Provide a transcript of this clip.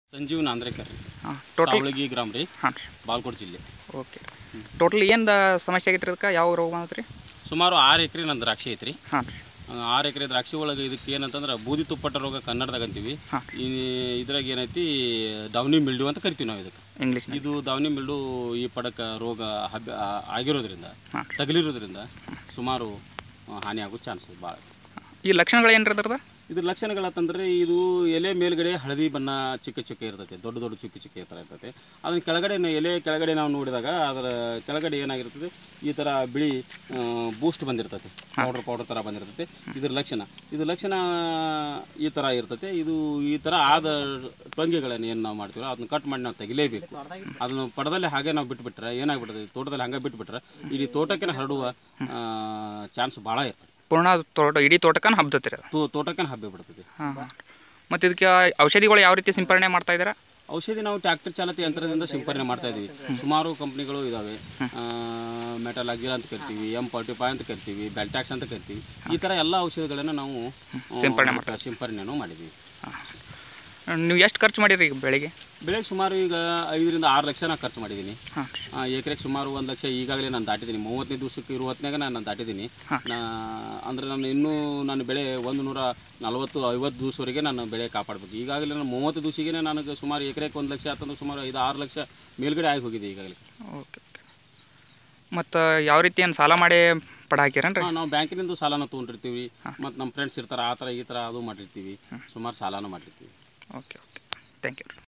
ಸಂಜೀವ್ ನಾಂದ್ರೇಕರ್ ರೀ ಹಾಂ ಟೋಟಲ್ ಸಾವಳಗಿ ಗ್ರಾಮ ರೀ ಹಾಂ ರೀ ಬಾಲ್ಕೋಟ್ ಜಿಲ್ಲೆ ಓಕೆ ಟೋಟಲ್ ಏನು ಸಮಸ್ಯೆ ಆಗೈತೆ ರೀ ಅದಕ್ಕೆ ಯಾವ ರೋಗ ಬಂದೈತೆ ರೀ ಸುಮಾರು ಆರು ಎಕರೆ ನನ್ನ ದ್ರಾಕ್ಷಿ ಐತ್ರಿ ಹಾಂ ರೀ ಆರು ಎಕರೆ ದ್ರಾಕ್ಷಿ ಒಳಗೆ ಇದಕ್ಕೆ ಏನಂತಂದ್ರೆ ಬೂದಿ ತುಪ್ಪಟ ರೋಗ ಕನ್ನಡದಾಗ ಅಂತೀವಿ ಹಾಂ. ಈ ಇದ್ರಾಗ ಏನೈತಿ ಡೌನಿ ಮಿಲ್ಡು ಅಂತ ಕರಿತೀವಿ ನಾವು ಇದಕ್ಕೆ ಇಂಗ್ಲೀಷ್ನ ಇದು ದಾವಣಿ ಮಿಲ್ಡು ಈ ಪಡಕ ರೋಗ ಹಬ್ಬ ಆ- ಆಗಿರೋದ್ರಿಂದ ಹಾಂ. ತಗಲಿರೋದ್ರಿಂದ ಸುಮಾರು ಆ, ಹಾನಿ ಆಗೋ ಚಾನ್ಸಸ್ ಭಾಳ ಈ ಲಕ್ಷಣಗಳು ಏನು ರೀ ಅದ್ರದ್ದು ಇದ್ರ ಲಕ್ಷಣಗಳಂತಂದ್ರೆ ಇದು ಎಲೆ ಮೇಲ್ಗಡೆ ಹಳದಿ ಬಣ್ಣ ಚಿಕ್ಕ ಚಿಕ್ಕ ಇರ್ತೈತೆ ದೊಡ್ಡ ದೊಡ್ಡ ಚಿಕ್ಕ ಚಿಕ್ಕ ಥರ ಇರ್ತೈತೆ ಅದನ್ನ ಕೆಳಗಡೆ ನ- ಎಲೆ ಕೆಳಗಡೆ ನಾವು ನೋಡಿದಾಗ ಅದರ ಕೆಳಗಡೆ ಏನಾಗಿರ್ತದೆ ಈ ಥರ ಬಿಳಿ ಬೂಸ್ಟ್ ಬಂದಿರ್ತೈತೆ ಪೌಡರ್ ಪೌಡರ್ ಥರ ಬಂದಿರ್ತೈತೆ ಇದ್ರ ಲಕ್ಷಣ ಇದು ಲಕ್ಷಣ ಈ ಥರ ಇರ್ತೈತೆ ಇದು ಈ ಥರ ಆದ ಟೊಂಗೆಗಳನ್ನು ಏನು ನಾವು ಮಾಡ್ತೀವೋ ಅದನ್ನ ಕಟ್ ಮಾಡಿ ನಾವು ತೆಗಿಲೇಬೇಕು ಅದನ್ನು ಪಡದಲ್ಲಿ ಹಾಗೆ ನಾವು ಬಿಟ್ಬಿಟ್ರೆ ಏನಾಗ್ಬಿಡ್ತದೆ ತೋಟದಲ್ಲಿ ಹಂಗೆ ಬಿಟ್ಬಿಟ್ರೆ ಇಡೀ ತೋಟಕ್ಕೆ ಹರಡುವ ಚಾನ್ಸ್ ಭಾಳ ಇರ್ತದೆ ಪೂರ್ಣ ತೋಟ ಇಡೀ ತೋಟಕ್ಕನ ಹಬ್ದತ್ತಿ ರೀ ಅದು ತೋ ತೋಟಕ್ಕೆ ಹಬ್ಬಿ ಬಿಡ್ತದೆ ಹಾಂ ಹಾಂ ಮತ್ತು ಇದಕ್ಕೆ ಔಷಧಿಗಳು ಯಾವ ರೀತಿ ಸಿಂಪರಣೆ ಮಾಡ್ತಾ ಇದ್ದೀರಾ ಔಷಧಿ ನಾವು ಟ್ರ್ಯಾಕ್ಟರ್ ಚಾಲಿತ ಯಂತ್ರದಿಂದ ಸಿಂಪರಣೆ ಮಾಡ್ತಾ ಇದೀವಿ ಸುಮಾರು ಕಂಪ್ನಿಗಳು ಇದಾವೆ ಮೆಟಲ್ ಅಗ್ಜಿಲ್ ಅಂತ ಕರಿತೀವಿ ಎಂ ಫಾರ್ಟಿ ಫೈವ್ ಅಂತ ಕರಿತೀವಿ ಬೆಲ್ಟ್ಯಾಕ್ಸ್ ಅಂತ ಕರಿತೀವಿ ಈ ಥರ ಎಲ್ಲ ಔಷಧಿಗಳನ್ನು ನಾವು ಆ, ಸಿಂಪರಣೆ ಸಿಂಪರಣೆನೂ ಮಾಡಿದ್ದೀವಿ ನೀವು ಎಷ್ಟು ಖರ್ಚು ಮಾಡಿರಿ ಈಗ ಬೆಳಿಗ್ಗೆ ಬೆಳೆಗೆ ಸುಮಾರು ಈಗ ಐದರಿಂದ ಆರು ಲಕ್ಷ ನಾನು ಖರ್ಚು ಮಾಡಿದ್ದೀನಿ ಹಾಂ ರೀ ಎಕರೆಗೆ ಸುಮಾರು ಒಂದು ಲಕ್ಷ ಈಗಾಗಲೇ ನಾನು ದಾಟಿದ್ದೀನಿ ಮೂವತ್ತನೇ ದಿವಸಕ್ಕೆ ಇರುವ ಹೊತ್ನಾಗ ನಾನು ದಾಟಿದ್ದೀನಿ ಹಾಂ. ನಾ ಅಂದರೆ ನಾನು ಇನ್ನೂ ನಾನು ಬೆಳೆ ಒಂದು ನೂರ ನಲವತ್ತು ಐವತ್ತು ದಿವಸವರೆಗೆ ನಾನು ಬೆಳೆ ಕಾಪಾಡಬೇಕು ಈಗಾಗಲೇ ನಾನು ಮೂವತ್ತು ದಿವಸಿಗೆ ನನಗೆ ಸುಮಾರು ಎಕರೆಗೆ ಒಂದು ಲಕ್ಷ ಅಂತಂದ್ರೆ ಸುಮಾರು ಐದು ಆರು ಲಕ್ಷ ಮೇಲ್ಗಡೆ ಆಗಿ ಹೋಗಿದೆ ಈಗಾಗಲೇ ಓಕೆ ಓಕೆ ಮತ್ತು ಯಾವ ರೀತಿ ಏನು ಸಾಲ ಮಾಡಿ ಪಡ ಹಾಕಿರೇನ್ರಿ ಹಾಂ ನಾವು ಬ್ಯಾಂಕಿನಿಂದ ಸಾಲನ ತೊಗೊಂಡಿರ್ತೀವಿ ಮತ್ತು ನಮ್ಮ ಫ್ರೆಂಡ್ಸ್ ಇರ್ತಾರೆ ಆ ಥರ ಈ ಥರ ಅದು ಮಾಡಿರ್ತೀವಿ ಸುಮಾರು ಸಾಲನೂ ಮಾಡಿರ್ತೀವಿ ಓಕೆ ಓಕೆ ಥ್ಯಾಂಕ್ ಯು